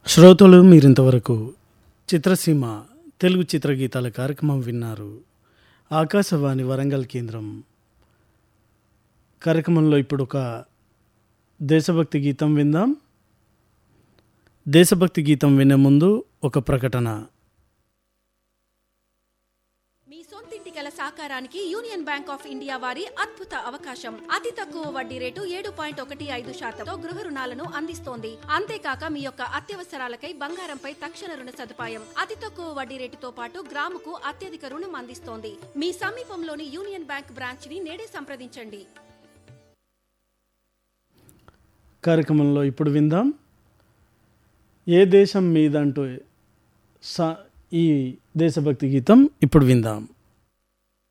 శ్రోతలు మీరింతవరకు చిత్రసీమ తెలుగు చిత్రగీతాల కార్యక్రమం విన్నారు ఆకాశవాణి వరంగల్ కేంద్రం కార్యక్రమంలో ఇప్పుడు ఒక దేశభక్తి గీతం విందాం దేశభక్తి గీతం వినే ముందు ఒక ప్రకటన మీ సొంతింటి కల సాకారానికి యూనియన్ బ్యాంక్ ఆఫ్ ఇండియా వారి అద్భుత అవకాశం అతి తక్కువ వడ్డీ రేటు ఏడు పాయింట్ ఒకటి ఐదు శాతంతో గృహ రుణాలను అందిస్తోంది అంతేకాక మీ యొక్క అత్యవసరాలకై బంగారంపై తక్షణ రుణ సదుపాయం అతి తక్కువ వడ్డీ రేటుతో పాటు గ్రాముకు అత్యధిక రుణం అందిస్తోంది మీ సమీపంలోని యూనియన్ బ్యాంక్ బ్రాంచ్ ని నేడే సంప్రదించండి కార్యక్రమంలో ఇప్పుడు విందాం ఏ దేశం మీద అంటూ సా ఈ దేశభక్తి గీతం ఇప్పుడు విందాం